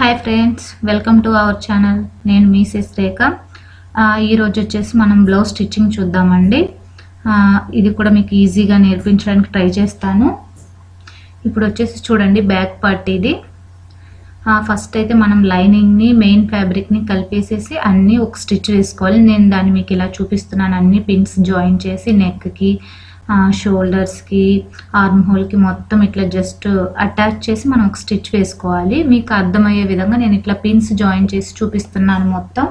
hi friends welcome to our channel నేను మీ sys రేఖ ఆ, ఈరోజు వచ్చేసి మనం బ్లౌజ్ స్టిచ్చింగ్ చూద్దామండి ఆ, ఇది కూడా మీకు ఈజీగా నేర్పించడానికి ట్రై చేస్తాను ఇప్పుడు వచ్చేసి చూడండి బ్యాక్ పార్ట్ ఇది ఫస్ట్ అయితే మనం లైనింగ్ని మెయిన్ ఫ్యాబ్రిక్ని కలిపేసేసి అన్నీ ఒక స్టిచ్ వేసుకోవాలి నేను దాన్ని మీకు ఇలా చూపిస్తున్నాను అన్ని పిన్స్ జాయిన్ చేసి నెక్కి షోల్డర్స్కి ఆర్మ్ హోల్కి మొత్తం ఇట్లా జస్ట్ అటాచ్ చేసి మనం ఒక స్టిచ్ వేసుకోవాలి మీకు అర్థమయ్యే విధంగా నేను ఇట్లా పిన్స్ జాయిన్ చేసి చూపిస్తున్నాను మొత్తం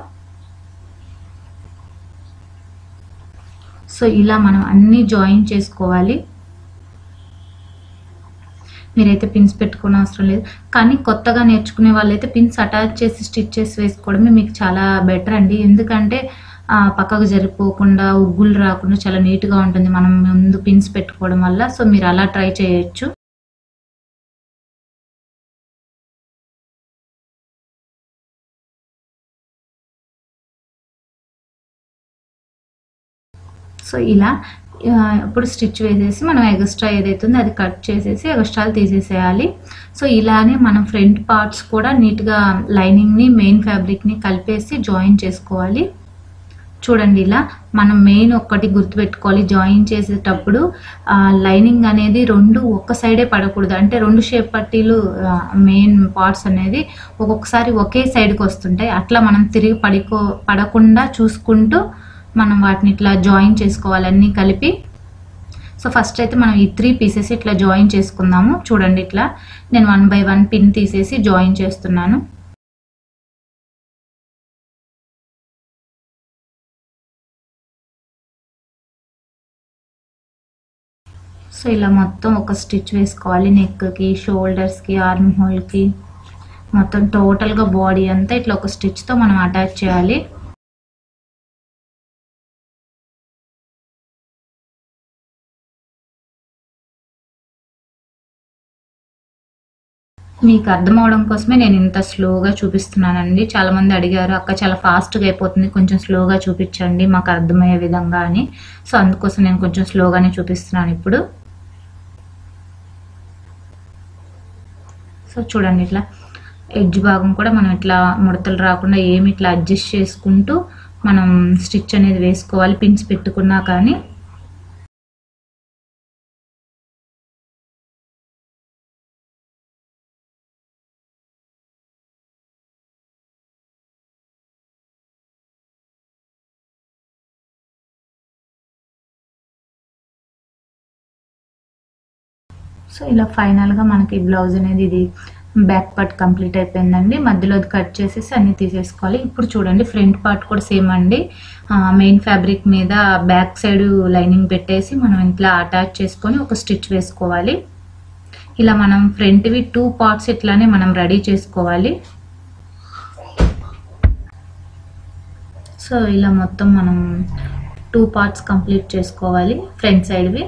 సో ఇలా మనం అన్నీ జాయిన్ చేసుకోవాలి మీరైతే పిన్స్ పెట్టుకునే అవసరం లేదు కానీ కొత్తగా నేర్చుకునే వాళ్ళైతే పిన్స్ అటాచ్ చేసి స్టిచ్ చేసి వేసుకోవడమే మీకు చాలా బెటర్ అండి ఎందుకంటే ఆ, పక్కకు జరిపోకుండా ఉగ్గులు రాకుండా చాలా నీట్గా ఉంటుంది మనం ముందు పిన్స్ పెట్టుకోవడం వల్ల సో మీరు అలా ట్రై చేయొచ్చు సో ఇలా ఆ, ఇప్పుడు స్టిచ్ వేసేసి మనం ఎగస్ట్రా ఏదైతే ఉందో అది కట్ చేసేసి ఎగస్ట్రాలు తీసేసేయాలి సో ఇలానే మనం ఫ్రంట్ పార్ట్స్ కూడా నీట్గా లైనింగ్ని మెయిన్ ఫ్యాబ్రిక్ని కలిపేసి జాయిన్ చేసుకోవాలి చూడండి ఇలా మనం మెయిన్ ఒక్కటి గుర్తుపెట్టుకోవాలి జాయిన్ చేసేటప్పుడు ఆ, లైనింగ్ అనేది రెండు ఒక్క సైడే పడకూడదు అంటే రెండు షేప్ పట్టీలు ఆ, మెయిన్ పార్ట్స్ అనేది ఒక్కొక్కసారి ఒకే సైడ్కి వస్తుంటాయి అట్లా మనం తిరిగి పడికో పడకుండా చూసుకుంటూ మనం వాటిని ఇట్లా జాయిన్ చేసుకోవాలి అన్నీ కలిపి సో ఫస్ట్ అయితే మనం ఈ త్రీ పీసెస్ ఇట్లా జాయిన్ చేసుకుందాము చూడండి ఇట్లా నేను వన్ బై వన్ పిన్ తీసేసి జాయిన్ చేస్తున్నాను సో ఇలా మొత్తం ఒక స్టిచ్ వేసుకోవాలి నెక్కి షోల్డర్స్కి ఆర్మ్ హోల్కి మొత్తం టోటల్గా బాడీ అంతా ఇట్లా ఒక స్టిచ్తో మనం అటాచ్ చేయాలి మీకు అర్థం అవడం కోసమే నేను ఇంత స్లోగా చూపిస్తున్నానండి చాలా మంది అడిగారు అక్క చాలా ఫాస్ట్గా అయిపోతుంది కొంచెం స్లోగా చూపించండి మాకు అర్థమయ్యే విధంగా అని సో అందుకోసం నేను కొంచెం స్లోగానే చూపిస్తున్నాను ఇప్పుడు సో చూడండి ఇట్లా ఎడ్జ్ భాగం కూడా మనం ఇట్లా ముడతలు రాకుండా ఏమి ఇట్లా అడ్జస్ట్ చేసుకుంటూ మనం స్టిచ్ అనేది వేసుకోవాలి పిన్స్ పెట్టుకున్నా కానీ సో ఇలా ఫైనల్గా మనకి బ్లౌజ్ అనేది ఇది బ్యాక్ పార్ట్ కంప్లీట్ అయిపోయిందండి మధ్యలో అది కట్ చేసేసి అన్ని తీసేసుకోవాలి ఇప్పుడు చూడండి ఫ్రంట్ పార్ట్ కూడా సేమ్ అండి మెయిన్ ఫ్యాబ్రిక్ మీద బ్యాక్ సైడ్ లైనింగ్ పెట్టేసి మనం ఇట్లా అటాచ్ చేసుకొని ఒక స్టిచ్ వేసుకోవాలి ఇలా మనం ఫ్రంట్వి టూ పార్ట్స్ ఇట్లానే మనం రెడీ చేసుకోవాలి సో ఇలా మొత్తం మనం టూ పార్ట్స్ కంప్లీట్ చేసుకోవాలి ఫ్రంట్ సైడ్వి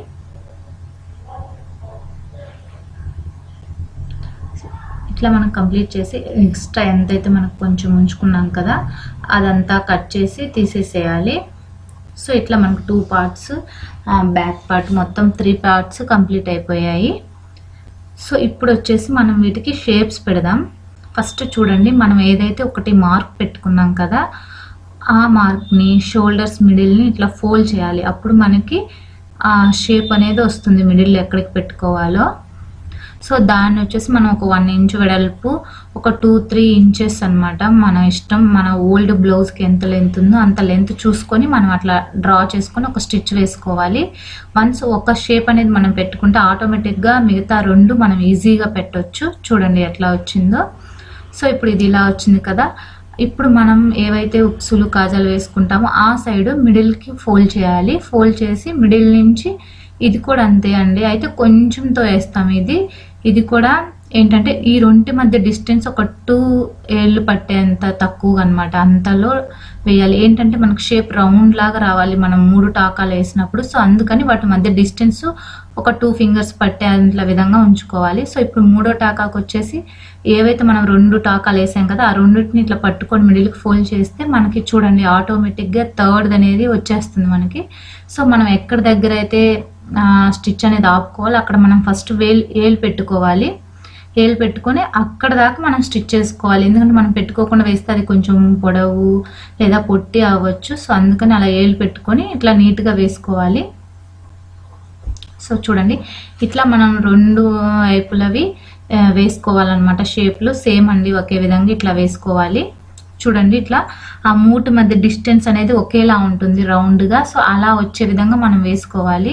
ఇట్లా మనం కంప్లీట్ చేసి ఎక్స్ట్రా ఎంతైతే మనకు కొంచెం ఉంచుకున్నాం కదా అదంతా కట్ చేసి తీసేసేయాలి సో ఇట్లా మనకు టూ పార్ట్స్ బ్యాక్ పార్ట్ మొత్తం త్రీ పార్ట్స్ కంప్లీట్ అయిపోయాయి సో ఇప్పుడు వచ్చేసి మనం వీటికి షేప్స్ పెడదాం ఫస్ట్ చూడండి మనం ఏదైతే ఒకటి మార్క్ పెట్టుకున్నాం కదా ఆ మార్క్ని షోల్డర్స్ మిడిల్ని ఇట్లా ఫోల్డ్ చేయాలి అప్పుడు మనకి ఆ షేప్ అనేది వస్తుంది మిడిల్ ఎక్కడికి పెట్టుకోవాలో సో దాన్ని వచ్చేసి మనం ఒక వన్ ఇంచ్ వెడల్పు ఒక టూ త్రీ ఇంచెస్ అనమాట మన ఇష్టం మన ఓల్డ్ బ్లౌజ్కి ఎంత లెంత్ ఉందో అంత లెంత్ చూసుకొని మనం అట్లా డ్రా చేసుకొని ఒక స్టిచ్ వేసుకోవాలి వన్స్ ఒక షేప్ అనేది మనం పెట్టుకుంటే ఆటోమేటిక్గా మిగతా రెండు మనం ఈజీగా పెట్టొచ్చు చూడండి ఎట్లా వచ్చిందో సో ఇప్పుడు ఇది ఇలా వచ్చింది కదా ఇప్పుడు మనం ఏవైతే ఉక్సులు కాజాలు వేసుకుంటామో ఆ సైడ్ మిడిల్కి ఫోల్డ్ చేయాలి ఫోల్డ్ చేసి మిడిల్ నుంచి ఇది కూడా అంతే అండి అయితే కొంచెంతో వేస్తాం ఇది ఇది కూడా ఏంటంటే ఈ రెంటి మధ్య డిస్టెన్స్ ఒక టూ ఏళ్ళు పట్టేంత తక్కువ అనమాట అంతలో వేయాలి ఏంటంటే మనకు షేప్ రౌండ్ లాగా రావాలి మనం మూడు టాకాలు వేసినప్పుడు సో అందుకని వాటి మధ్య డిస్టెన్స్ ఒక టూ ఫింగర్స్ పట్టేంత విధంగా ఉంచుకోవాలి సో ఇప్పుడు మూడో టాకాకు వచ్చేసి ఏవైతే మనం రెండు టాకాలు వేసాం కదా ఆ రెండింటిని ఇట్లా పట్టుకొని మిడిల్కి ఫోల్డ్ చేస్తే మనకి చూడండి ఆటోమేటిక్గా థర్డ్ అనేది వచ్చేస్తుంది మనకి సో మనం ఎక్కడ దగ్గర అయితే స్టిచ్ అనేది ఆపుకోవాలి అక్కడ మనం ఫస్ట్ వేల్ ఏలు పెట్టుకోవాలి ఏలు పెట్టుకొని అక్కడ దాకా మనం స్టిచ్ చేసుకోవాలి ఎందుకంటే మనం పెట్టుకోకుండా వేస్తే అది కొంచెం పొడవు లేదా పొట్టి అవ్వచ్చు సో అందుకని అలా ఏలు పెట్టుకొని ఇట్లా నీట్గా వేసుకోవాలి సో చూడండి ఇట్లా మనం రెండు వైపులవి ఆ, వేసుకోవాలన్నమాట షేప్లు సేమ్ అండి ఒకే విధంగా ఇట్లా వేసుకోవాలి చూడండి ఇట్లా ఆ మూటు మధ్య డిస్టెన్స్ అనేది ఒకేలా ఉంటుంది రౌండ్గా సో అలా వచ్చే విధంగా మనం వేసుకోవాలి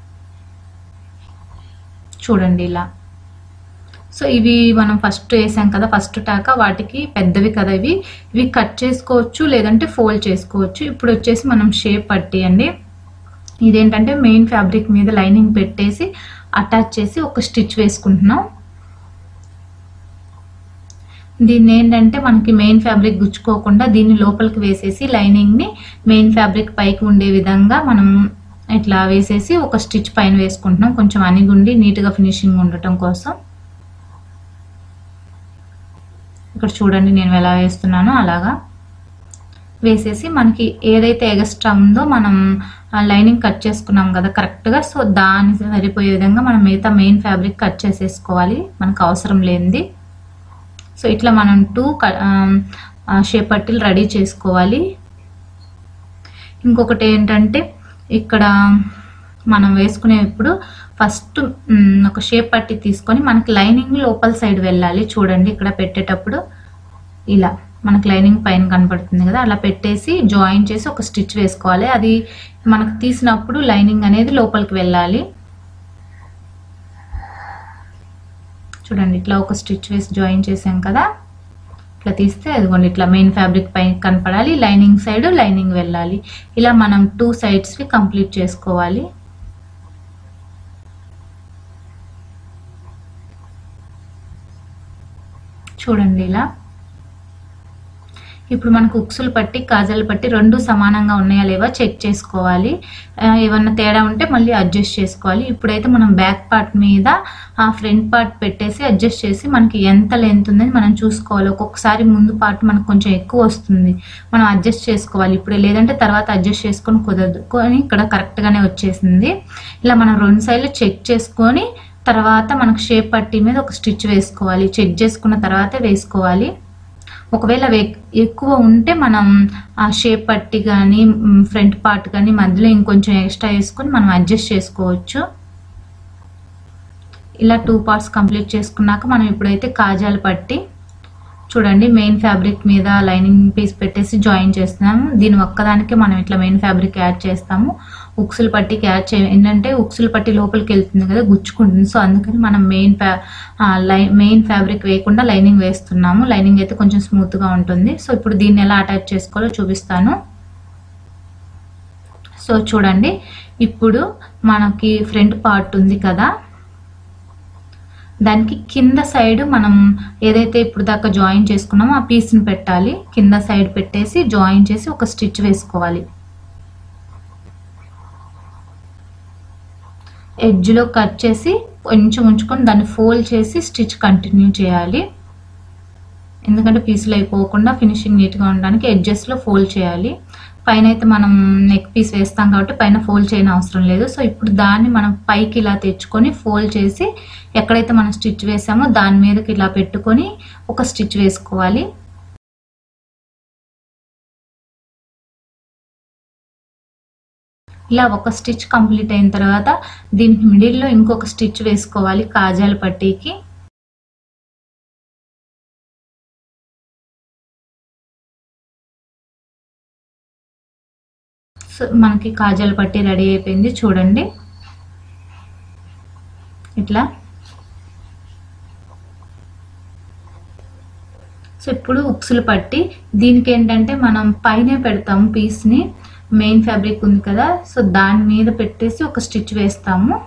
చూడండి ఇలా సో ఇవి మనం ఫస్ట్ వేసాం కదా ఫస్ట్ టాక వాటికి పెద్దవి కదా ఇవి ఇవి కట్ చేసుకోవచ్చు లేదంటే ఫోల్డ్ చేసుకోవచ్చు ఇప్పుడు వచ్చేసి మనం షేప్ పట్టి అండి ఇదేంటంటే మెయిన్ ఫ్యాబ్రిక్ మీద లైనింగ్ పెట్టేసి అటాచ్ చేసి ఒక స్టిచ్ వేసుకుంటున్నాం దీన్ని ఏంటంటే మనకి మెయిన్ ఫ్యాబ్రిక్ గుచ్చుకోకుండా దీన్ని లోపలికి వేసేసి లైనింగ్ని మెయిన్ ఫ్యాబ్రిక్ పైకి ఉండే విధంగా మనం ఇట్లా వేసేసి ఒక స్టిచ్ పైన వేసుకుంటున్నాం కొంచెం అనిగుండి నీట్గా ఫినిషింగ్ ఉండటం కోసం ఇక్కడ చూడండి నేను ఎలా వేస్తున్నానో అలాగా వేసేసి మనకి ఏదైతే ఎగస్ట్రా ఉందో మనం లైనింగ్ కట్ చేసుకున్నాం కదా కరెక్ట్గా సో దాని సరిపోయే విధంగా మనం మిగతా మెయిన్ ఫ్యాబ్రిక్ కట్ చేసేసుకోవాలి మనకు అవసరం లేనిది సో ఇట్లా మనం టూ షేప్ పట్టీలు రెడీ చేసుకోవాలి ఇంకొకటి ఏంటంటే ఇక్కడ మనం వేసుకునేప్పుడు ఫస్ట్ ఒక షేప్ పట్టి తీసుకొని మనకి లైనింగ్ లోపల సైడ్ వెళ్ళాలి చూడండి ఇక్కడ పెట్టేటప్పుడు ఇలా మనకి లైనింగ్ పైన కనపడుతుంది కదా అలా పెట్టేసి జాయిన్ చేసి ఒక స్టిచ్ వేసుకోవాలి అది మనకు తీసినప్పుడు లైనింగ్ అనేది లోపలికి వెళ్ళాలి చూడండి ఇట్లా ఒక స్టిచ్ వేసి జాయిన్ చేసాం కదా ఇట్లా తీస్తే అదిగోండి ఇట్లా మెయిన్ ఫ్యాబ్రిక్ పైన కనపడాలి లైనింగ్ సైడ్ లైనింగ్ వెళ్ళాలి ఇలా మనం టూ సైడ్స్వి కంప్లీట్ చేసుకోవాలి చూడండి ఇలా ఇప్పుడు మనకు ఉక్సులు పట్టి కాజాలు పట్టి రెండు సమానంగా ఉన్నాయా లేవా చెక్ చేసుకోవాలి ఆ, ఏమన్నా తేడా ఉంటే మళ్ళీ అడ్జస్ట్ చేసుకోవాలి ఇప్పుడైతే మనం బ్యాక్ పార్ట్ మీద ఆ ఫ్రంట్ పార్ట్ పెట్టేసి అడ్జస్ట్ చేసి మనకి ఎంత లెంత్ ఉందని మనం చూసుకోవాలి ఒక్కొక్కసారి ముందు పార్ట్ మనకు కొంచెం ఎక్కువ వస్తుంది మనం అడ్జస్ట్ చేసుకోవాలి ఇప్పుడు లేదంటే తర్వాత అడ్జస్ట్ చేసుకొని కుదరదు కానీ ఇక్కడ కరెక్ట్గానే వచ్చేసింది ఇలా మనం రెండు సైడ్లు చెక్ చేసుకొని తర్వాత మనకు షేప్ పట్టి మీద ఒక స్టిచ్ వేసుకోవాలి చెక్ చేసుకున్న తర్వాతే వేసుకోవాలి ఒకవేళ వే- ఎక్కువ ఉంటే మనం ఆ షేప్ పట్టి కానీ ఫ్రంట్ పార్ట్ కానీ మధ్యలో ఇంకొంచెం ఎక్స్ట్రా వేసుకొని మనం అడ్జస్ట్ చేసుకోవచ్చు ఇలా టూ పార్ట్స్ కంప్లీట్ చేసుకున్నాక మనం ఇప్పుడైతే కాజాలు పట్టి చూడండి మెయిన్ ఫ్యాబ్రిక్ మీద లైనింగ్ పీస్ పెట్టేసి జాయిన్ చేస్తున్నాము దీని ఒక్కదానికి మనం ఇట్లా మెయిన్ ఫ్యాబ్రిక్ యాడ్ చేస్తాము ఉక్సులు పట్టికి యాడ్ చే ఏంటంటే ఉక్సులు పట్టి లోపలికి వెళ్తుంది కదా గుచ్చుకుంటుంది సో అందుకని మనం మెయిన్ ఫ్యా లై మెయిన్ ఫ్యాబ్రిక్ వేయకుండా లైనింగ్ వేస్తున్నాము లైనింగ్ అయితే కొంచెం స్మూత్గా ఉంటుంది సో ఇప్పుడు దీన్ని ఎలా అటాచ్ చేసుకోవాలో చూపిస్తాను సో చూడండి ఇప్పుడు మనకి ఫ్రంట్ పార్ట్ ఉంది కదా దానికి కింద సైడ్ మనం ఏదైతే ఇప్పుడు దాకా జాయిన్ చేసుకున్నామో ఆ పీస్ని పెట్టాలి కింద సైడ్ పెట్టేసి జాయిన్ చేసి ఒక స్టిచ్ వేసుకోవాలి ఎడ్జ్లో కట్ చేసి కొంచెం ఉంచుకొని దాన్ని ఫోల్డ్ చేసి స్టిచ్ కంటిన్యూ చేయాలి ఎందుకంటే పీసులు అయిపోకుండా ఫినిషింగ్ నీట్గా ఉండడానికి ఎడ్జెస్లో ఫోల్డ్ చేయాలి పైన అయితే మనం నెక్ పీస్ వేస్తాం కాబట్టి పైన ఫోల్డ్ చేయని అవసరం లేదు సో ఇప్పుడు దాన్ని మనం పైకి ఇలా తెచ్చుకొని ఫోల్డ్ చేసి ఎక్కడైతే మనం స్టిచ్ వేసామో దాని మీదకి ఇలా పెట్టుకొని ఒక స్టిచ్ వేసుకోవాలి ఇలా ఒక స్టిచ్ కంప్లీట్ అయిన తర్వాత దీనికి మిడిల్లో ఇంకొక స్టిచ్ వేసుకోవాలి కాజాల పట్టీకి సో మనకి కాజాల పట్టి రెడీ అయిపోయింది చూడండి ఇట్లా సో ఇప్పుడు ఉక్సులు పట్టి దీనికి ఏంటంటే మనం పైనే పెడతాము పీస్ని మెయిన్ ఫ్యాబ్రిక్ ఉంది కదా సో దాని మీద పెట్టేసి ఒక స్టిచ్ వేస్తాము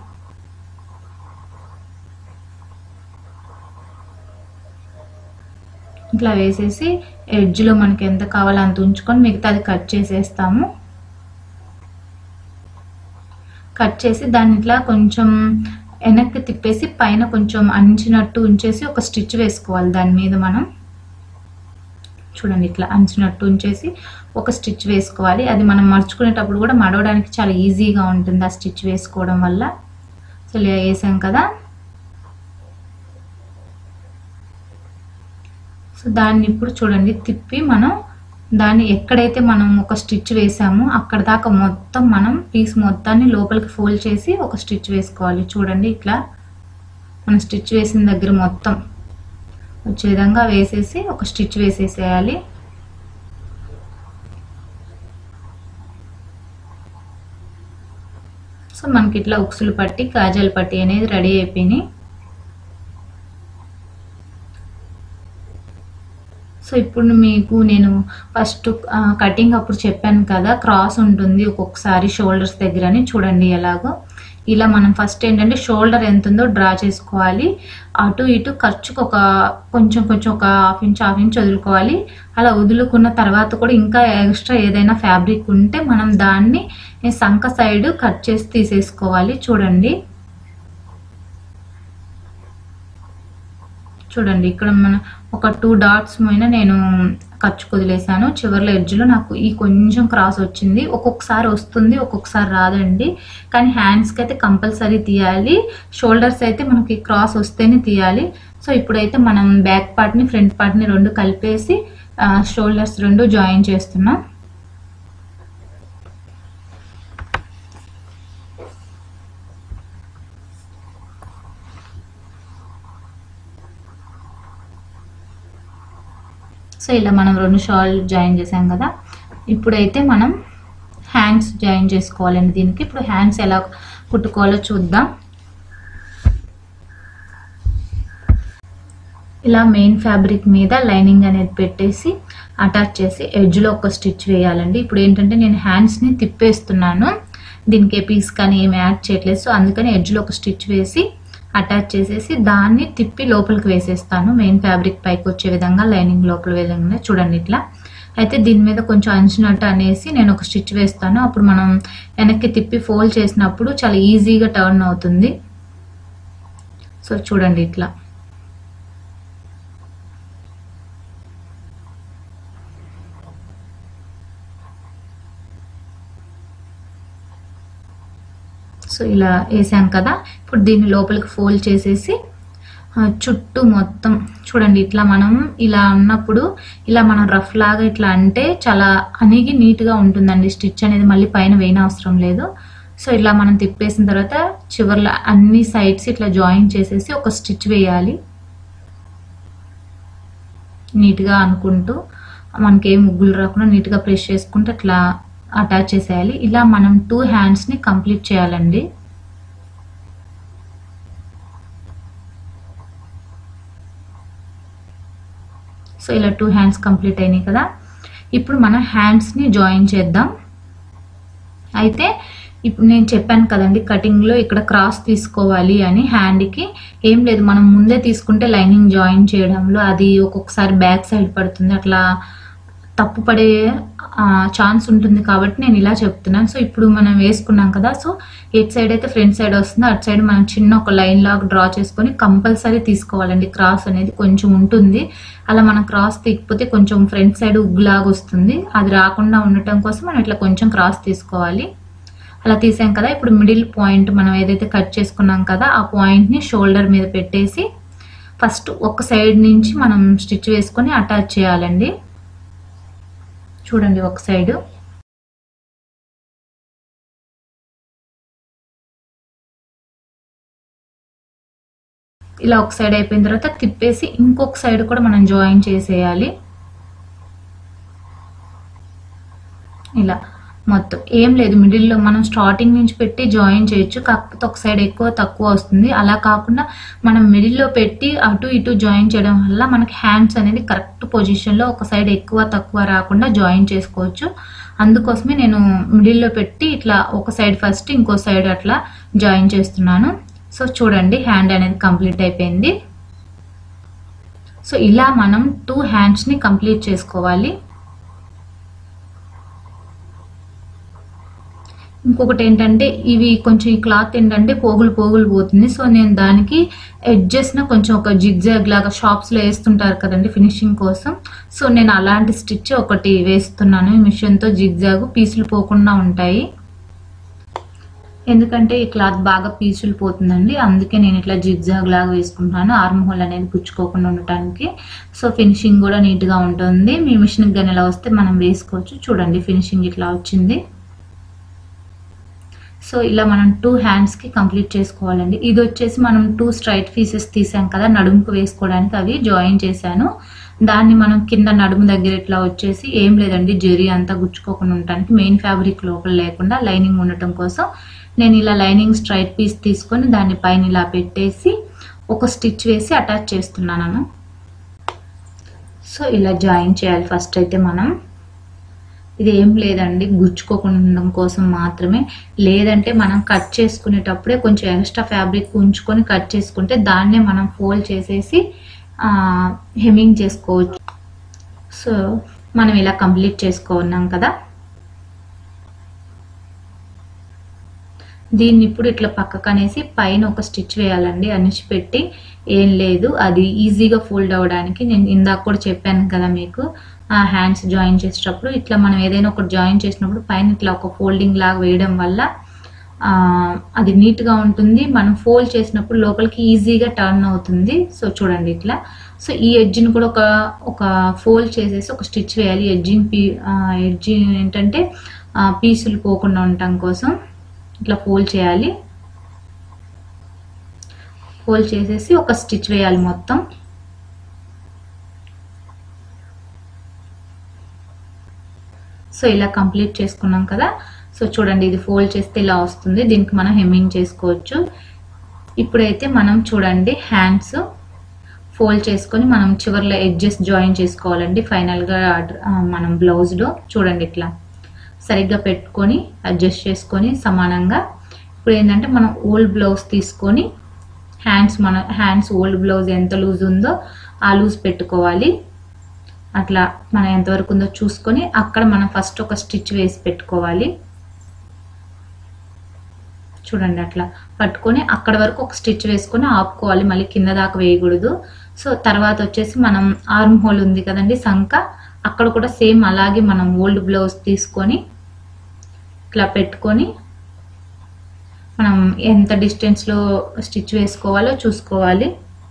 ఇట్లా వేసేసి ఎడ్జ్లో మనకి ఎంత కావాలో అంత ఉంచుకొని మిగతాది కట్ చేసేస్తాము కట్ చేసి దాన్ని ఇట్లా కొంచెం వెనక్కి తిప్పేసి పైన కొంచెం అంచినట్టు ఉంచేసి ఒక స్టిచ్ వేసుకోవాలి దాని మీద మనం చూడండి ఇట్లా అంచినట్టు ఉంచేసి ఒక స్టిచ్ వేసుకోవాలి అది మనం మర్చుకునేటప్పుడు కూడా మడవడానికి చాలా ఈజీగా ఉంటుంది ఆ స్టిచ్ వేసుకోవడం వల్ల సో ఇలా వేసాం కదా సో దాన్ని ఇప్పుడు చూడండి తిప్పి మనం దాన్ని ఎక్కడైతే మనం ఒక స్టిచ్ వేసామో అక్కడ దాకా మొత్తం మనం పీస్ మొత్తాన్ని లోపలికి ఫోల్డ్ చేసి ఒక స్టిచ్ వేసుకోవాలి చూడండి ఇట్లా మనం స్టిచ్ వేసిన దగ్గర మొత్తం వచ్చే విధంగా వేసేసి ఒక స్టిచ్ వేసేసేయాలి సో మనకి ఇట్లా ఉక్సులు పట్టి కాజల్ పట్టి అనేది రెడీ అయిపోయినాయి సో ఇప్పుడు మీకు నేను ఫస్ట్ కటింగ్ అప్పుడు చెప్పాను కదా క్రాస్ ఉంటుంది ఒక్కొక్కసారి షోల్డర్స్ దగ్గర అని చూడండి ఎలాగో ఇలా మనం ఫస్ట్ ఏంటంటే షోల్డర్ ఎంత ఉందో డ్రా చేసుకోవాలి అటు ఇటు ఖర్చుకు ఒక కొంచెం కొంచెం ఒక హాఫ్ ఇంచ్ హాఫ్ ఇంచ్ వదులుకోవాలి అలా వదులుకున్న తర్వాత కూడా ఇంకా ఎక్స్ట్రా ఏదైనా ఫ్యాబ్రిక్ ఉంటే మనం దాన్ని సంక సైడ్ కట్ చేసి తీసేసుకోవాలి చూడండి చూడండి ఇక్కడ మన ఒక టూ డాట్స్ పైన నేను ఖర్చు కుదిలేసాను చివర్లో ఎడ్జ్లో నాకు ఈ కొంచెం క్రాస్ వచ్చింది ఒక్కొక్కసారి వస్తుంది ఒక్కొక్కసారి రాదండి కానీ హ్యాండ్స్కి అయితే కంపల్సరీ తీయాలి షోల్డర్స్ అయితే మనకి క్రాస్ వస్తేనే తీయాలి సో ఇప్పుడైతే మనం బ్యాక్ పార్ట్ని ఫ్రంట్ పార్ట్ని రెండు కలిపేసి షోల్డర్స్ రెండు జాయిన్ చేస్తున్నాం సో ఇలా మనం రెండు షాల్ జాయిన్ చేసాం కదా ఇప్పుడైతే మనం హ్యాండ్స్ జాయిన్ చేసుకోవాలండి దీనికి ఇప్పుడు హ్యాండ్స్ ఎలా కుట్టుకోవాలో చూద్దాం ఇలా మెయిన్ ఫ్యాబ్రిక్ మీద లైనింగ్ అనేది పెట్టేసి అటాచ్ చేసి ఎడ్జ్లో ఒక స్టిచ్ వేయాలండి ఇప్పుడు ఏంటంటే నేను హ్యాండ్స్ని తిప్పేస్తున్నాను దీనికి ఏ పీస్ కానీ ఏమి యాడ్ చేయట్లేదు సో అందుకని ఎడ్జ్లో ఒక స్టిచ్ వేసి అటాచ్ చేసేసి దాన్ని తిప్పి లోపలికి వేసేస్తాను మెయిన్ ఫ్యాబ్రిక్ పైకి వచ్చే విధంగా లైనింగ్ లోపల విధంగా చూడండి ఇట్లా అయితే దీని మీద కొంచెం అంచినట్టు అనేసి నేను ఒక స్టిచ్ వేస్తాను అప్పుడు మనం వెనక్కి తిప్పి ఫోల్డ్ చేసినప్పుడు చాలా ఈజీగా టర్న్ అవుతుంది సో చూడండి ఇట్లా సో ఇలా వేసాను కదా ఇప్పుడు దీన్ని లోపలికి ఫోల్డ్ చేసేసి ఆ, చుట్టూ మొత్తం చూడండి ఇట్లా మనం ఇలా ఉన్నప్పుడు ఇలా మనం రఫ్ లాగా ఇట్లా అంటే చాలా అణిగి నీట్గా ఉంటుందండి స్టిచ్ అనేది మళ్ళీ పైన వేయన అవసరం లేదు సో ఇలా మనం తిప్పేసిన తర్వాత చివర్లో అన్ని సైడ్స్ ఇట్లా జాయిన్ చేసేసి ఒక స్టిచ్ వేయాలి నీట్గా అనుకుంటూ మనకి ఏ ముగ్గులు రాకుండా నీట్గా ప్రెస్ చేసుకుంటూ అట్లా అటాచ్ చేసేయాలి ఇలా మనం టూ హ్యాండ్స్ని కంప్లీట్ చేయాలండి సో ఇలా టూ హ్యాండ్స్ కంప్లీట్ అయినాయి కదా ఇప్పుడు మనం హ్యాండ్స్ని జాయిన్ చేద్దాం అయితే ఇప్పుడు నేను చెప్పాను కదండి కటింగ్లో ఇక్కడ క్రాస్ తీసుకోవాలి అని హ్యాండ్కి ఏం లేదు మనం ముందే తీసుకుంటే లైనింగ్ జాయిన్ చేయడంలో అది ఒక్కొక్కసారి బ్యాక్ సైడ్ పడుతుంది అట్లా తప్పు పడే ఛాన్స్ ఉంటుంది కాబట్టి నేను ఇలా చెప్తున్నాను సో ఇప్పుడు మనం వేసుకున్నాం కదా సో ఎట్ సైడ్ అయితే ఫ్రంట్ సైడ్ వస్తుంది అటు సైడ్ మనం చిన్న ఒక లైన్ లాగా డ్రా చేసుకొని కంపల్సరీ తీసుకోవాలండి క్రాస్ అనేది కొంచెం ఉంటుంది అలా మనం క్రాస్ తీయకపోతే కొంచెం ఫ్రంట్ సైడ్ ఉగ్గులాగా వస్తుంది అది రాకుండా ఉండటం కోసం మనం ఇట్లా కొంచెం క్రాస్ తీసుకోవాలి అలా తీసాం కదా ఇప్పుడు మిడిల్ పాయింట్ మనం ఏదైతే కట్ చేసుకున్నాం కదా ఆ పాయింట్ని షోల్డర్ మీద పెట్టేసి ఫస్ట్ ఒక సైడ్ నుంచి మనం స్టిచ్ వేసుకొని అటాచ్ చేయాలండి చూడండి ఒక సైడ్ ఇలా ఒక సైడ్ అయిపోయిన తర్వాత తిప్పేసి ఇంకొక సైడ్ కూడా మనం జాయిన్ చేసేయాలి ఇలా మొత్తం ఏం లేదు మిడిల్లో మనం స్టార్టింగ్ నుంచి పెట్టి జాయిన్ చేయొచ్చు కాకపోతే ఒక సైడ్ ఎక్కువ తక్కువ వస్తుంది అలా కాకుండా మనం మిడిల్లో పెట్టి అటు ఇటు జాయిన్ చేయడం వల్ల మనకి హ్యాండ్స్ అనేది కరెక్ట్ పొజిషన్లో ఒక సైడ్ ఎక్కువ తక్కువ రాకుండా జాయిన్ చేసుకోవచ్చు అందుకోసమే నేను మిడిల్లో పెట్టి ఇట్లా ఒక సైడ్ ఫస్ట్ ఇంకో సైడ్ అట్లా జాయిన్ చేస్తున్నాను సో చూడండి హ్యాండ్ అనేది కంప్లీట్ అయిపోయింది సో ఇలా మనం టూ హ్యాండ్స్ని కంప్లీట్ చేసుకోవాలి ఇంకొకటి ఏంటంటే ఇవి కొంచెం ఈ క్లాత్ ఏంటంటే పోగులు పోగులు పోతుంది సో నేను దానికి ఎడ్జెస్న కొంచెం ఒక జిగ్జాగ్ లాగా షాప్స్లో వేస్తుంటారు కదండి ఫినిషింగ్ కోసం సో నేను అలాంటి స్టిచ్ ఒకటి వేస్తున్నాను ఈ మిషన్తో జిగ్జాగ్ పీసులు పోకుండా ఉంటాయి ఎందుకంటే ఈ క్లాత్ బాగా పీచులు పోతుందండి అందుకే నేను ఇట్లా జిగ్జాగ్ లాగా వేసుకుంటున్నాను ఆర్మ్ హోల్ అనేది గుచ్చుకోకుండా ఉండటానికి సో ఫినిషింగ్ కూడా నీట్గా ఉంటుంది మీ మిషన్కి కానీ ఇలా వస్తే మనం వేసుకోవచ్చు చూడండి ఫినిషింగ్ ఇట్లా వచ్చింది సో ఇలా మనం టూ హ్యాండ్స్కి కంప్లీట్ చేసుకోవాలండి ఇది వచ్చేసి మనం టూ స్ట్రైట్ పీసెస్ తీసాం కదా నడుముకు వేసుకోవడానికి అవి జాయిన్ చేశాను దాన్ని మనం కింద నడుము దగ్గర ఇట్లా వచ్చేసి ఏం లేదండి జెరీ అంతా గుచ్చుకోకుండా ఉండటానికి మెయిన్ ఫ్యాబ్రిక్ లోపల లేకుండా లైనింగ్ ఉండటం కోసం నేను ఇలా లైనింగ్ స్ట్రైట్ పీస్ తీసుకొని దాన్ని పైన ఇలా పెట్టేసి ఒక స్టిచ్ వేసి అటాచ్ చేస్తున్నాను సో ఇలా జాయిన్ చేయాలి ఫస్ట్ అయితే మనం ఇది ఏం లేదండి గుచ్చుకోకుండా ఉండడం కోసం మాత్రమే లేదంటే మనం కట్ చేసుకునేటప్పుడే కొంచెం ఎక్స్ట్రా ఫ్యాబ్రిక్ ఉంచుకొని కట్ చేసుకుంటే దాన్నే మనం ఫోల్డ్ చేసేసి హెమ్మింగ్ చేసుకోవచ్చు సో మనం ఇలా కంప్లీట్ చేసుకున్నాం కదా దీన్ని ఇప్పుడు ఇట్లా పక్కకు అనేసి పైన ఒక స్టిచ్ వేయాలండి అనిచి పెట్టి ఏం లేదు అది ఈజీగా ఫోల్డ్ అవ్వడానికి నేను ఇందాక కూడా చెప్పాను కదా మీకు ఆ హ్యాండ్స్ జాయిన్ చేసేటప్పుడు ఇట్లా మనం ఏదైనా ఒకటి జాయిన్ చేసినప్పుడు పైన ఇట్లా ఒక ఫోల్డింగ్ లాగా వేయడం వల్ల ఆ, అది నీట్గా ఉంటుంది మనం ఫోల్డ్ చేసినప్పుడు లోపలికి ఈజీగా టర్న్ అవుతుంది సో చూడండి ఇట్లా సో ఈ ఎడ్జ్ని కూడా ఒక ఒక ఫోల్డ్ చేసేసి ఒక స్టిచ్ వేయాలి ఎడ్జింగ్ పీ ఎడ్జ్ ఏంటంటే ఆ, పీసులు పోకుండా ఉండటం కోసం ఇట్లా ఫోల్డ్ చేయాలి ఫోల్డ్ చేసేసి ఒక స్టిచ్ వేయాలి మొత్తం సో ఇలా కంప్లీట్ చేసుకున్నాం కదా సో చూడండి ఇది ఫోల్డ్ చేస్తే ఇలా వస్తుంది దీనికి మనం హెమ్మింగ్ చేసుకోవచ్చు ఇప్పుడైతే మనం చూడండి హ్యాండ్స్ ఫోల్డ్ చేసుకొని మనం చివర్లో ఎడ్జెస్ జాయిన్ చేసుకోవాలండి ఫైనల్గా మనం బ్లౌజ్లో చూడండి ఇట్లా సరిగ్గా పెట్టుకొని అడ్జస్ట్ చేసుకొని సమానంగా ఇప్పుడు ఏంటంటే మనం ఓల్డ్ బ్లౌజ్ తీసుకొని హ్యాండ్స్ మన హ్యాండ్స్ ఓల్డ్ బ్లౌజ్ ఎంత లూజ్ ఉందో ఆ లూజ్ పెట్టుకోవాలి అట్లా మనం ఎంతవరకు ఉందో చూసుకొని అక్కడ మనం ఫస్ట్ ఒక స్టిచ్ వేసి పెట్టుకోవాలి చూడండి అట్లా పట్టుకొని అక్కడ వరకు ఒక స్టిచ్ వేసుకొని ఆపుకోవాలి మళ్ళీ కింద దాకా వేయకూడదు సో తర్వాత వచ్చేసి మనం ఆర్మ్ హోల్ ఉంది కదండి సంక అక్కడ కూడా సేమ్ అలాగే మనం ఓల్డ్ బ్లౌజ్ తీసుకొని ఇట్లా పెట్టుకొని మనం ఎంత డిస్టెన్స్లో స్టిచ్ వేసుకోవాలో చూసుకోవాలి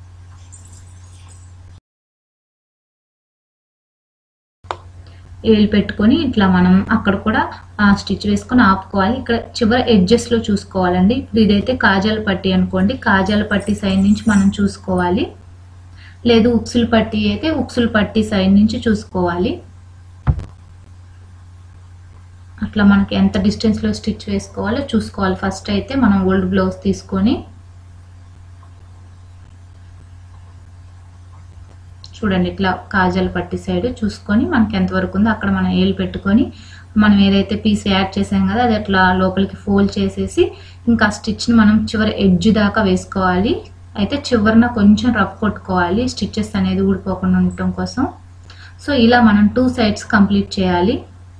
వేలు పెట్టుకొని ఇట్లా మనం అక్కడ కూడా స్టిచ్ వేసుకొని ఆపుకోవాలి ఇక్కడ చివరి ఎడ్జెస్ లో చూసుకోవాలండి ఇప్పుడు ఇదైతే కాజాల పట్టి అనుకోండి కాజాల పట్టి సైడ్ నుంచి మనం చూసుకోవాలి లేదు ఉక్సుల పట్టి అయితే ఉక్సుల పట్టి సైడ్ నుంచి చూసుకోవాలి అట్లా మనకి ఎంత డిస్టెన్స్ లో స్టిచ్ వేసుకోవాలో చూసుకోవాలి ఫస్ట్ అయితే మనం ఓల్డ్ బ్లౌజ్ తీసుకొని చూడండి ఇట్లా కాజల్ పట్టి సైడ్ చూసుకొని మనకి ఎంతవరకు ఉందో అక్కడ మనం ఏలు పెట్టుకొని మనం ఏదైతే పీస్ యాడ్ చేసాం కదా అది అట్లా లోపలికి ఫోల్డ్ చేసేసి ఇంకా స్టిచ్ని మనం చివరి ఎడ్జ్ దాకా వేసుకోవాలి అయితే చివరిన కొంచెం రఫ్ కొట్టుకోవాలి స్టిచ్చెస్ అనేది ఊడిపోకుండా ఉండటం కోసం సో ఇలా మనం టూ సైడ్స్ కంప్లీట్ చేయాలి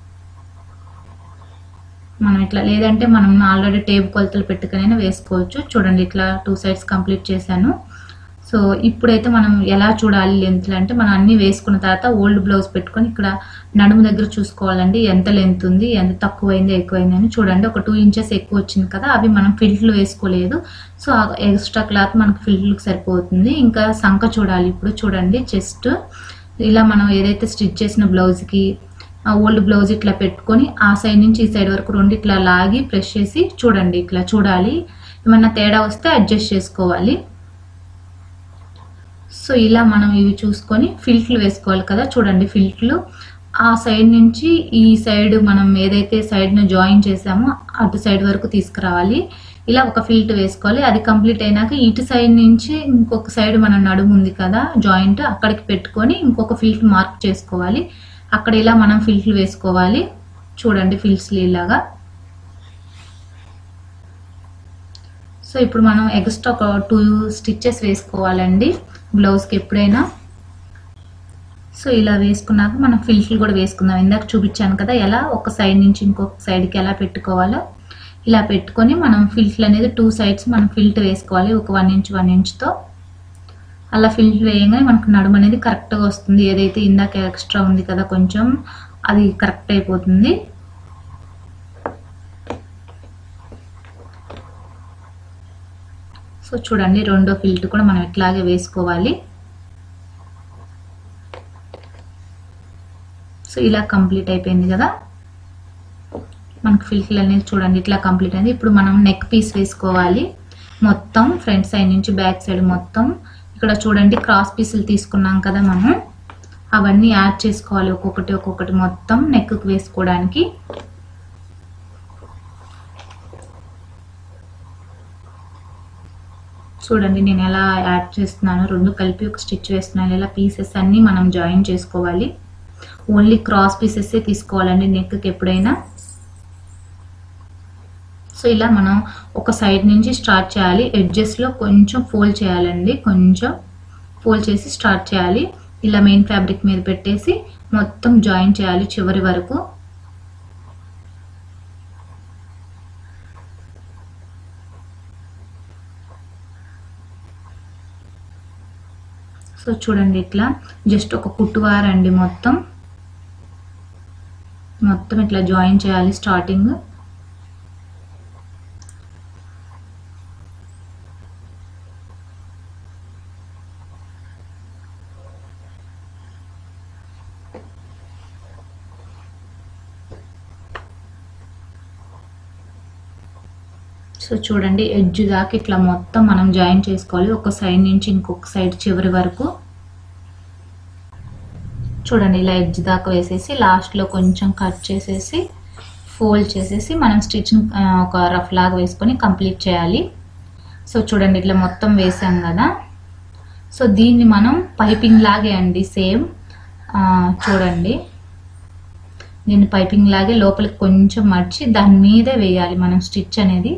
మనం ఇట్లా లేదంటే మనం ఆల్రెడీ టేబుల్ కొలతలు పెట్టుకునైనా వేసుకోవచ్చు చూడండి ఇట్లా టూ సైడ్స్ కంప్లీట్ చేశాను సో ఇప్పుడైతే మనం ఎలా చూడాలి లెంత్ అంటే మనం అన్ని వేసుకున్న తర్వాత ఓల్డ్ బ్లౌజ్ పెట్టుకొని ఇక్కడ నడుము దగ్గర చూసుకోవాలండి ఎంత లెంత్ ఉంది ఎంత తక్కువైంది ఎక్కువైంది అని చూడండి ఒక టూ ఇంచెస్ ఎక్కువ వచ్చింది కదా అవి మనం ఫిల్ట్లు వేసుకోలేదు సో ఎక్స్ట్రా క్లాత్ మనకి ఫిల్ట్లకు సరిపోతుంది ఇంకా సంక చూడాలి ఇప్పుడు చూడండి చెస్ట్ ఇలా మనం ఏదైతే స్టిచ్ చేసిన బ్లౌజ్కి ఓల్డ్ బ్లౌజ్ ఇట్లా పెట్టుకొని ఆ సైడ్ నుంచి ఈ సైడ్ వరకు రెండు ఇట్లా లాగి ప్రెస్ చేసి చూడండి ఇట్లా చూడాలి ఏమన్నా తేడా వస్తే అడ్జస్ట్ చేసుకోవాలి సో ఇలా మనం ఇవి చూసుకొని ఫిల్ట్లు వేసుకోవాలి కదా చూడండి ఫిల్ట్లు ఆ సైడ్ నుంచి ఈ సైడ్ మనం ఏదైతే సైడ్ను జాయిన్ చేసామో అటు సైడ్ వరకు తీసుకురావాలి ఇలా ఒక ఫిల్ట్ వేసుకోవాలి అది కంప్లీట్ అయినాక ఇటు సైడ్ నుంచి ఇంకొక సైడ్ మన నడుము ఉంది కదా జాయింట్ అక్కడికి పెట్టుకొని ఇంకొక ఫిల్ట్ మార్క్ చేసుకోవాలి అక్కడ ఇలా మనం ఫిల్ట్లు వేసుకోవాలి చూడండి ఫిల్ట్స్లు ఇలాగా సో ఇప్పుడు మనం ఎక్స్ట్రా ఒక టూ స్టిచ్చెస్ వేసుకోవాలండి బ్లౌజ్కి ఎప్పుడైనా సో ఇలా వేసుకున్నాక మనం ఫిల్ట్లు కూడా వేసుకుందాం ఇందాక చూపించాను కదా ఎలా ఒక సైడ్ నుంచి ఇంకొక సైడ్కి ఎలా పెట్టుకోవాలో ఇలా పెట్టుకొని మనం ఫిల్ట్లు అనేది టూ సైడ్స్ మనం ఫిల్ట్ వేసుకోవాలి ఒక వన్ ఇంచ్ వన్ ఇంచ్తో అలా ఫిల్ట్ వేయగానే మనకు నడుము అనేది కరెక్ట్గా వస్తుంది ఏదైతే ఇందాక ఎక్స్ట్రా ఉంది కదా కొంచెం అది కరెక్ట్ అయిపోతుంది సో చూడండి రెండో ఫిల్ట్ కూడా మనం ఇట్లాగే వేసుకోవాలి సో ఇలా కంప్లీట్ అయిపోయింది కదా మనకు ఫిల్ట్లు అనేది చూడండి ఇట్లా కంప్లీట్ అయింది ఇప్పుడు మనం నెక్ పీస్ వేసుకోవాలి మొత్తం ఫ్రంట్ సైడ్ నుంచి బ్యాక్ సైడ్ మొత్తం ఇక్కడ చూడండి క్రాస్ పీసులు తీసుకున్నాం కదా మనం అవన్నీ యాడ్ చేసుకోవాలి ఒక్కొక్కటి ఒక్కొక్కటి మొత్తం నెక్కి వేసుకోవడానికి చూడండి నేను ఎలా యాడ్ చేస్తున్నాను రెండు కలిపి ఒక స్టిచ్ వేస్తున్నాను ఇలా పీసెస్ అన్నీ మనం జాయిన్ చేసుకోవాలి ఓన్లీ క్రాస్ పీసెస్ తీసుకోవాలండి నెక్కి ఎప్పుడైనా సో ఇలా మనం ఒక సైడ్ నుంచి స్టార్ట్ చేయాలి ఎడ్జెస్లో కొంచెం ఫోల్డ్ చేయాలండి కొంచెం ఫోల్డ్ చేసి స్టార్ట్ చేయాలి ఇలా మెయిన్ ఫ్యాబ్రిక్ మీద పెట్టేసి మొత్తం జాయిన్ చేయాలి చివరి వరకు సో చూడండి ఇట్లా జస్ట్ ఒక కుట్టువారండి మొత్తం మొత్తం ఇట్లా జాయిన్ చేయాలి స్టార్టింగ్ సో చూడండి ఎడ్జ్ దాకా ఇట్లా మొత్తం మనం జాయిన్ చేసుకోవాలి ఒక సైడ్ నుంచి ఇంకొక సైడ్ చివరి వరకు చూడండి ఇలా ఎడ్జ్ దాకా వేసేసి లాస్ట్లో కొంచెం కట్ చేసేసి ఫోల్డ్ చేసేసి మనం స్టిచ్ని ఒక రఫ్ లాగా వేసుకొని కంప్లీట్ చేయాలి సో చూడండి ఇట్లా మొత్తం వేసాం కదా సో దీన్ని మనం పైపింగ్ లాగే అండి సేమ్ చూడండి దీన్ని పైపింగ్ లాగే లోపలికి కొంచెం మర్చి దాని మీదే వేయాలి మనం స్టిచ్ అనేది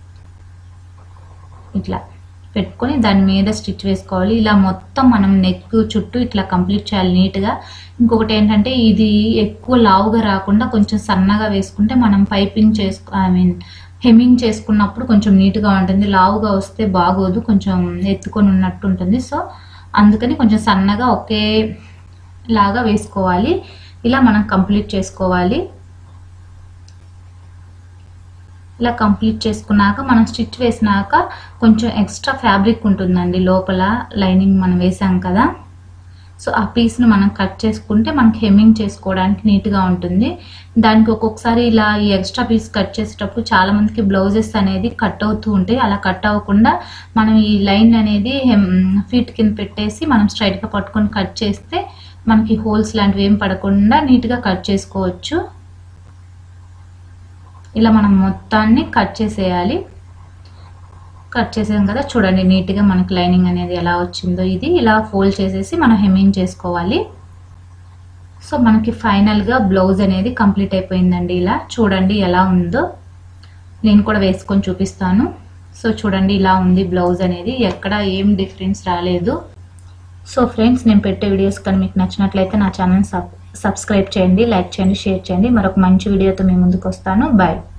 ఇట్లా పెట్టుకొని దాని మీద స్టిచ్ వేసుకోవాలి ఇలా మొత్తం మనం నెక్ చుట్టూ ఇట్లా కంప్లీట్ చేయాలి నీట్గా ఇంకొకటి ఏంటంటే ఇది ఎక్కువ లావుగా రాకుండా కొంచెం సన్నగా వేసుకుంటే మనం పైపింగ్ చేసుకో ఐ మీన్ హెమ్మింగ్ చేసుకున్నప్పుడు కొంచెం నీట్గా ఉంటుంది లావుగా వస్తే బాగోదు కొంచెం ఎత్తుకొని ఉన్నట్టు ఉంటుంది సో అందుకని కొంచెం సన్నగా ఒకే లాగా వేసుకోవాలి ఇలా మనం కంప్లీట్ చేసుకోవాలి ఇలా కంప్లీట్ చేసుకున్నాక మనం స్టిచ్ వేసినాక కొంచెం ఎక్స్ట్రా ఫ్యాబ్రిక్ ఉంటుందండి లోపల లైనింగ్ మనం వేసాం కదా సో ఆ పీస్ని మనం కట్ చేసుకుంటే మనకి హెమ్మింగ్ చేసుకోవడానికి నీట్గా ఉంటుంది దానికి ఒక్కొక్కసారి ఇలా ఈ ఎక్స్ట్రా పీస్ కట్ చేసేటప్పుడు చాలా మందికి బ్లౌజెస్ అనేది కట్ అవుతూ ఉంటాయి అలా కట్ అవ్వకుండా మనం ఈ లైన్ అనేది ఫీట్ కింద పెట్టేసి మనం స్ట్రైట్గా పట్టుకొని కట్ చేస్తే మనకి హోల్స్ లాంటివి ఏం పడకుండా నీట్గా కట్ చేసుకోవచ్చు ఇలా మనం మొత్తాన్ని కట్ చేసేయాలి కట్ చేసాం కదా చూడండి నీట్గా మనకి లైనింగ్ అనేది ఎలా వచ్చిందో ఇది ఇలా ఫోల్డ్ చేసేసి మనం హెమ్మింగ్ చేసుకోవాలి సో మనకి ఫైనల్గా బ్లౌజ్ అనేది కంప్లీట్ అయిపోయిందండి ఇలా చూడండి ఎలా ఉందో నేను కూడా వేసుకొని చూపిస్తాను సో చూడండి ఇలా ఉంది బ్లౌజ్ అనేది ఎక్కడ ఏం డిఫరెన్స్ రాలేదు సో ఫ్రెండ్స్ నేను పెట్టే వీడియోస్ కానీ మీకు నచ్చినట్లయితే నా ఛానల్ సబ్ సబ్స్క్రైబ్ చేయండి లైక్ చేయండి షేర్ చేయండి మరొక మంచి వీడియోతో మీ ముందుకు వస్తాను బాయ్